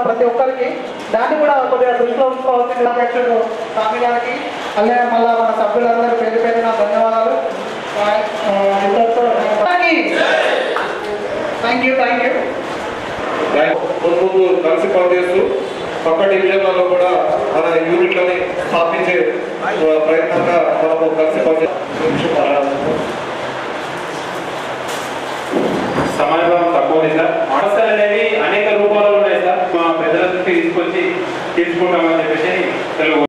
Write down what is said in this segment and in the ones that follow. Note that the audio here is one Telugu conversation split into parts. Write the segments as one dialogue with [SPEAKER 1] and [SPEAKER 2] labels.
[SPEAKER 1] ప్రతి ఒక్కరికి దాన్ని కూడా కొద్దిగా దృష్టిలో ఉంచుకోవాల్సింది అధ్యక్షుడు స్వామి గారికి అలాగే మళ్ళా మన సభ్యులందరూ పేరు పేరున ధన్యవాదాలు థ్యాంక్ యూ థ్యాంక్ యూ
[SPEAKER 2] ముందు ముందు కలిసి పనిచేస్తూ పక్క డివిజన్లలో కూడా మన యూనిట్లని స్థాపించే ఆ, ప్రయత్నంగా మనము కలిసి పనిచేస్తాం
[SPEAKER 3] సమాజం తక్కువ ఉంది సార్ సమస్యలు అనేవి అనేక రూపాల్లో ఉన్నాయి సార్ మా పెద్దల దృష్టికి తీసుకొచ్చి తీసుకుంటామని చెప్పేసి తెలుగు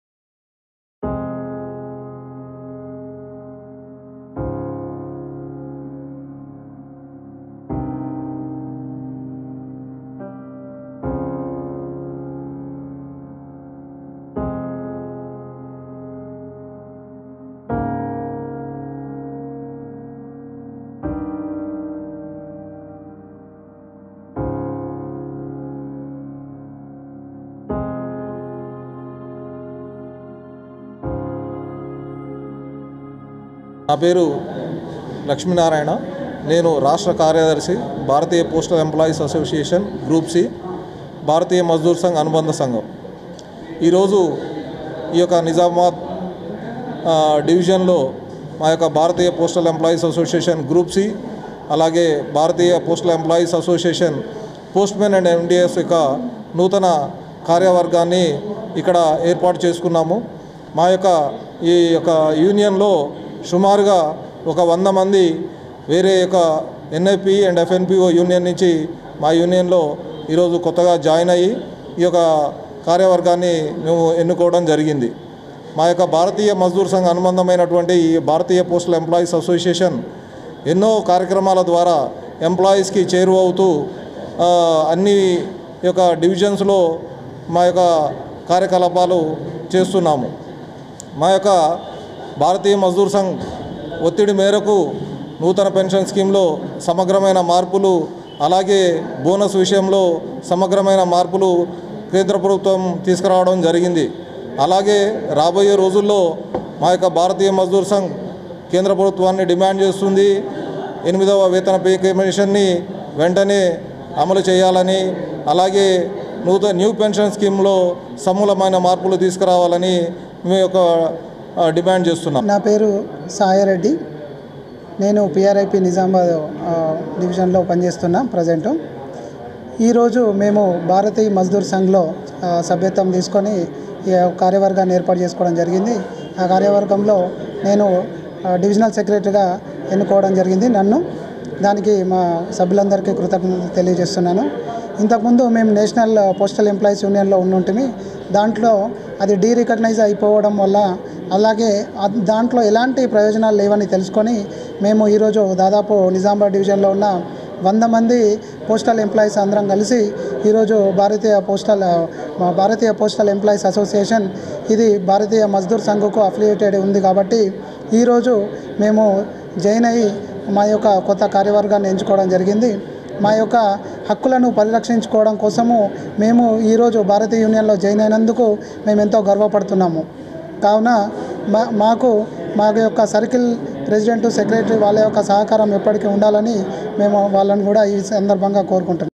[SPEAKER 4] నా పేరు లక్ష్మీనారాయణ నేను రాష్ట్ర కార్యదర్శి Bharatiya postal employees association group C Bharatiya Mazdoor Sangh అనుబంధ సంఘం ఈరోజు ఈ యొక్క నిజామాబాద్ ఆ, డివిజన్లో మా యొక్క Bharatiya postal employees association group C అలాగే Bharatiya postal employees association postmen and MDS యొక్క నూతన కార్యవర్గాన్ని ఇక్కడ ఏర్పాటు చేసుకున్నాము మా యొక్క ఈ యొక్క యూనియన్లో సుమారుగా ఒక వంద మంది వేరే యొక్క ఎన్ఐపి అండ్ ఎఫ్ఎన్పిఓ యూనియన్ నుంచి మా యూనియన్లో ఈరోజు కొత్తగా జాయిన్ అయ్యి ఈ యొక్క కార్యవర్గాన్ని మేము ఎన్నుకోవడం జరిగింది మా యొక్క భారతీయ మజ్దూర్ సంఘ్ అనుబంధమైనటువంటి ఈ భారతీయ పోస్టల్ ఎంప్లాయీస్ అసోసియేషన్ ఎన్నో కార్యక్రమాల ద్వారా ఎంప్లాయీస్కి చేరువవుతూ ఆ, అన్ని యొక్క డివిజన్స్లో మా యొక్క కార్యకలాపాలు చేస్తున్నాము మా యొక్క భారతీయ మజ్దూర్ సంఘ్ ఒత్తిడి మేరకు నూతన పెన్షన్ స్కీమ్లో సమగ్రమైన మార్పులు అలాగే బోనస్ విషయంలో సమగ్రమైన మార్పులు కేంద్ర ప్రభుత్వం తీసుకురావడం జరిగింది అలాగే రాబోయే రోజుల్లో మా యొక్క భారతీయ మజ్దూర్ సంఘ్ కేంద్ర ప్రభుత్వాన్ని డిమాండ్ చేస్తుంది ఎనిమిదవ వేతన పే కమిషన్ని వెంటనే అమలు చేయాలని అలాగే నూతన న్యూ పెన్షన్ స్కీమ్లో సమూలమైన మార్పులు తీసుకురావాలని మేము యొక్క ఆ, డిమాండ్ చేస్తున్నాం
[SPEAKER 5] నా పేరు సాయారెడ్డి నేను పిఆర్ఐపి నిజామాబాద్ ఆ, డివిజన్లో పనిచేస్తున్నా ప్రజెంట్ ఈరోజు మేము భారతీయ మజ్దూర్ సంఘ్లో ఆ, సభ్యత్వం తీసుకొని ఈ కార్యవర్గాన్ని ఏర్పాటు చేసుకోవడం జరిగింది ఆ కార్యవర్గంలో నేను ఆ, డివిజనల్ సెక్రటరీగా ఎన్నుకోవడం జరిగింది నన్ను దానికి మా సభ్యులందరికీ కృతజ్ఞతలు తెలియజేస్తున్నాను ఇంతకుముందు మేము నేషనల్ పోస్టల్ ఎంప్లాయీస్ యూనియన్లో ఉండుంటిమి దాంట్లో అది డీ రికగ్నైజ్ అయిపోవడం వల్ల అలాగే అద్- దాంట్లో ఎలాంటి ప్రయోజనాలు లేవని తెలుసుకొని మేము ఈరోజు దాదాపు నిజామాబాద్ డివిజన్లో ఉన్న వంద మంది పోస్టల్ ఎంప్లాయీస్ అందరం కలిసి ఈరోజు భారతీయ పోస్టల్ మా భారతీయ పోస్టల్ ఎంప్లాయీస్ అసోసియేషన్ ఇది భారతీయ మజ్దూర్ సంఘకు అఫిలియేటెడ్ ఉంది కాబట్టి ఈరోజు మేము జైన్ అయ్యి మా యొక్క కొత్త కార్యవర్గాన్ని ఎంచుకోవడం జరిగింది మా యొక్క హక్కులను పరిరక్షించుకోవడం కోసము మేము ఈరోజు భారతీయ యూనియన్లో జాయిన్ అయినందుకు మేము ఎంతో గర్వపడుతున్నాము కావున మా మాకు మా యొక్క సర్కిల్ ప్రెసిడెంట్ సెక్రటరీ వాళ్ళ యొక్క సహకారం ఎప్పటికీ ఉండాలని మేము వాళ్ళని కూడా ఈ సందర్భంగా కోరుకుంటున్నాం